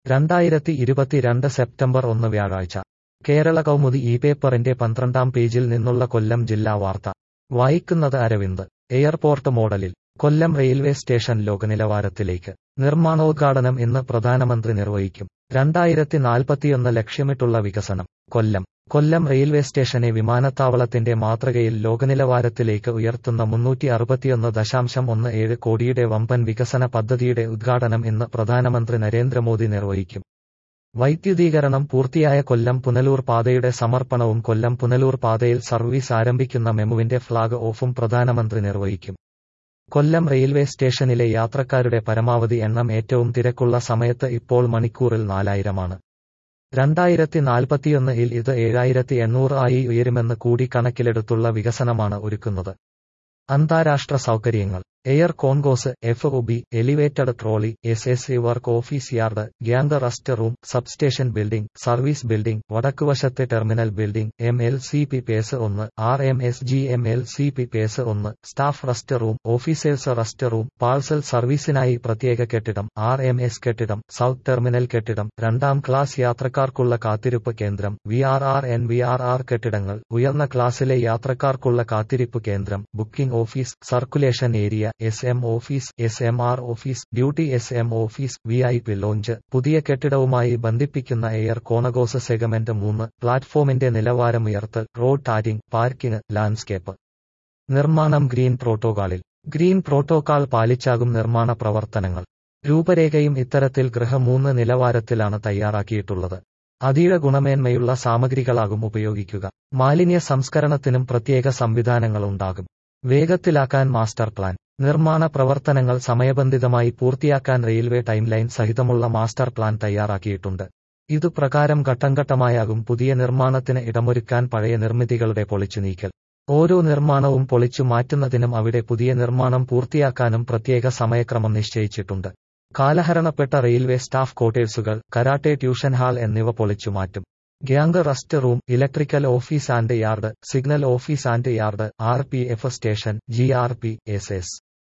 രണ്ടായിരത്തി ഇരുപത്തിരണ്ട് സെപ്റ്റംബർ ഒന്ന് വ്യാഴാഴ്ച കേരള കൗമുദി ഈ പേപ്പറിന്റെ പന്ത്രണ്ടാം പേജിൽ നിന്നുള്ള കൊല്ലം ജില്ലാ വാർത്ത വായിക്കുന്നത് അരവിന്ദ് എയർപോർട്ട് മോഡലിൽ കൊല്ലം റെയിൽവേ സ്റ്റേഷൻ ലോകനിലവാരത്തിലേക്ക് നിർമ്മാണോദ്ഘാടനം ഇന്ന് പ്രധാനമന്ത്രി നിർവഹിക്കും രണ്ടായിരത്തി നാൽപ്പത്തിയൊന്ന് ലക്ഷ്യമിട്ടുള്ള വികസനം കൊല്ലം കൊല്ലം റെയിൽവേ സ്റ്റേഷനെ വിമാനത്താവളത്തിന്റെ മാതൃകയിൽ ലോകനിലവാരത്തിലേക്ക് ഉയർത്തുന്ന മുന്നൂറ്റി അറുപത്തിയൊന്ന് ദശാംശം ഒന്ന് ഏഴ് കോടിയുടെ വമ്പൻ വികസന പദ്ധതിയുടെ ഉദ്ഘാടനം ഇന്ന് പ്രധാനമന്ത്രി നരേന്ദ്രമോദി നിർവഹിക്കും വൈദ്യുതീകരണം പൂർത്തിയായ കൊല്ലം പുനലൂർ പാതയുടെ സമർപ്പണവും കൊല്ലം പുനലൂർ പാതയിൽ സർവീസ് ആരംഭിക്കുന്ന മെമുവിന്റെ ഫ്ളാഗ് ഓഫും പ്രധാനമന്ത്രി നിർവഹിക്കും കൊല്ലം റെയിൽവേ സ്റ്റേഷനിലെ യാത്രക്കാരുടെ പരമാവധി എണ്ണം ഏറ്റവും തിരക്കുള്ള സമയത്ത് ഇപ്പോൾ മണിക്കൂറിൽ നാലായിരമാണ് രണ്ടായിരത്തി നാൽപ്പത്തിയൊന്നിൽ ഇത് ഏഴായിരത്തി എണ്ണൂറ് ആയി ഉയരുമെന്ന് കൂടി കണക്കിലെടുത്തുള്ള വികസനമാണ് ഒരുക്കുന്നത് അന്താരാഷ്ട്ര സൗകര്യങ്ങൾ air concourse F O B elevated trolley S S C work office yard gang rest room substation building service building വടക്കുവശത്തെ terminal building M L C P phase ഒന്ന് R M S G M L C P phase ഒന്ന് staff rest room officers rest room parcel സർവീസിനായി പ്രത്യേക കെട്ടിടം R M S കെട്ടിടം south terminal കെട്ടിടം രണ്ടാം class യാത്രക്കാർക്കുള്ള കാത്തിരിപ്പ് കേന്ദ്രം V R R N V R R കെട്ടിടങ്ങൾ ഉയർന്ന ക്ലാസ്സിലെ യാത്രക്കാർക്കുള്ള കാത്തിരിപ്പ് കേന്ദ്രം booking office circulation area S M office S M R office duty S M office V I P lounge പുതിയ കെട്ടിടവുമായി ബന്ധിപ്പിക്കുന്ന എയർ കോണഗോസ് സെഗമെന്റ് മൂന്ന് പ്ലാറ്റ്ഫോമിന്റെ നിലവാരമുയർത്തൽ റോഡ് ടാരിംഗ് പാർക്കിംഗ് ലാൻഡ്സ്കേപ്പ് നിർമ്മാണം ഗ്രീൻ പ്രോട്ടോകാളിൽ ഗ്രീൻ പ്രോട്ടോകാൾ പാലിച്ചാകും നിർമ്മാണ പ്രവർത്തനങ്ങൾ രൂപരേഖയും ഇത്തരത്തിൽ ഗൃഹ മൂന്ന് നിലവാരത്തിലാണ് തയ്യാറാക്കിയിട്ടുള്ളത് അതീവ ഗുണമേന്മയുള്ള സാമഗ്രികളാകും ഉപയോഗിക്കുക മാലിന്യ സംസ്കരണത്തിനും പ്രത്യേക സംവിധാനങ്ങൾ ഉണ്ടാകും വേഗത്തിലാക്കാൻ മാസ്റ്റർ പ്ലാൻ നിർമ്മാണ പ്രവർത്തനങ്ങൾ സമയബന്ധിതമായി പൂർത്തിയാക്കാൻ റെയിൽവേ ടൈം ലൈൻ സഹിതമുള്ള മാസ്റ്റർ പ്ലാൻ തയ്യാറാക്കിയിട്ടുണ്ട് ഇതുപ്രകാരം ഘട്ടംഘട്ടമായാകും പുതിയ നിർമ്മാണത്തിന് ഇടമൊരുക്കാൻ പഴയ നിർമ്മിതികളുടെ പൊളിച്ചു നീക്കൽ ഓരോ നിർമ്മാണവും പൊളിച്ചു മാറ്റുന്നതിനും അവിടെ പുതിയ നിർമ്മാണം പൂർത്തിയാക്കാനും പ്രത്യേക സമയക്രമം നിശ്ചയിച്ചിട്ടുണ്ട് കാലഹരണപ്പെട്ട റെയിൽവേ സ്റ്റാഫ് ക്വാർട്ടേഴ്സുകൾ കരാട്ടെ ട്യൂഷൻ ഹാൾ എന്നിവ പൊളിച്ചു മാറ്റും gang rest room electrical office and yard signal office and yard R P F station G R P S S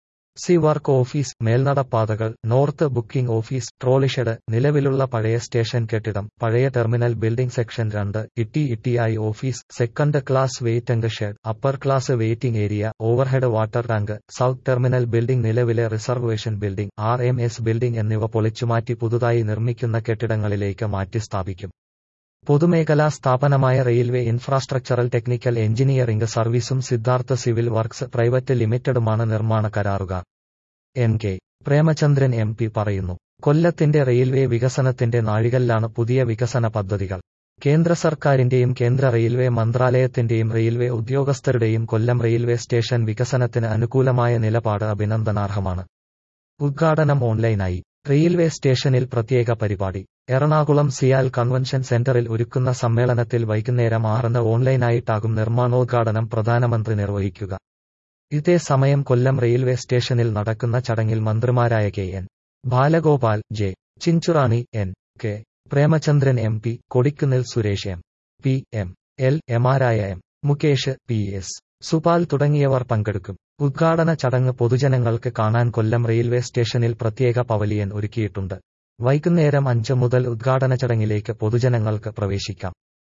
C work office മേൽനടപ്പാതകൾ നോർത്ത് ബുക്കിംഗ് ഓഫീസ് ട്രോളിഷെഡ് നിലവിലുള്ള പഴയ station കെട്ടിടം പഴയ terminal building section രണ്ട് ഇട്ടി ഇട്ടിഐ office second class waiting shed upper class waiting area overhead water tank south terminal building നിലവിലെ reservation building R M S building എന്നിവ പൊളിച്ചുമാറ്റി പുതുതായി നിർമ്മിക്കുന്ന കെട്ടിടങ്ങളിലേക്ക് മാറ്റി സ്ഥാപിക്കും പൊതുമേഖലാ സ്ഥാപനമായ റെയിൽവേ ഇൻഫ്രാസ്ട്രക്ചറൽ ടെക്നിക്കൽ എഞ്ചിനീയറിംഗ് സർവീസും സിദ്ധാർത്ഥ സിവിൽ വർക്ക്സ് പ്രൈവറ്റ് ലിമിറ്റഡുമാണ് നിർമ്മാണ കരാറുകാർ N K Premachandran M P പറയുന്നു കൊല്ലത്തിന്റെ റെയിൽവേ വികസനത്തിന്റെ നാഴികല്ലാണ് പുതിയ വികസന പദ്ധതികൾ കേന്ദ്ര സർക്കാരിന്റെയും കേന്ദ്ര റെയിൽവേ മന്ത്രാലയത്തിന്റെയും റെയിൽവേ ഉദ്യോഗസ്ഥരുടെയും കൊല്ലം റെയിൽവേ സ്റ്റേഷൻ വികസനത്തിന് അനുകൂലമായ നിലപാട് അഭിനന്ദനാർഹമാണ് ഉദ്ഘാടനം ഓൺലൈനായി റെയിൽവേ സ്റ്റേഷനിൽ പ്രത്യേക പരിപാടി എറണാകുളം സിയാൽ കൺവെൻഷൻ സെന്ററിൽ ഒരുക്കുന്ന സമ്മേളനത്തിൽ വൈകുന്നേരം ആറിന് ഓൺലൈനായിട്ടാകും നിർമ്മാണോദ്ഘാടനം പ്രധാനമന്ത്രി നിർവഹിക്കുക ഇതേ സമയം കൊല്ലം റെയിൽവേ സ്റ്റേഷനിൽ നടക്കുന്ന ചടങ്ങിൽ മന്ത്രിമാരായ K N Balagopal J Chinchurani N K Premachandran M P Kodikunnil Suresh M P M L എമാരായ M Mukesh P S Supal തുടങ്ങിയവർ പങ്കെടുക്കും ഉദ്ഘാടന ചടങ്ങ് പൊതുജനങ്ങൾക്ക് കാണാൻ കൊല്ലം റെയിൽവേ സ്റ്റേഷനിൽ പ്രത്യേക പവലിയൻ ഒരുക്കിയിട്ടുണ്ട് വൈകുന്നേരം അഞ്ച് മുതൽ ഉദ്ഘാടന ചടങ്ങിലേക്ക് പൊതുജനങ്ങൾക്ക് പ്രവേശിക്കാം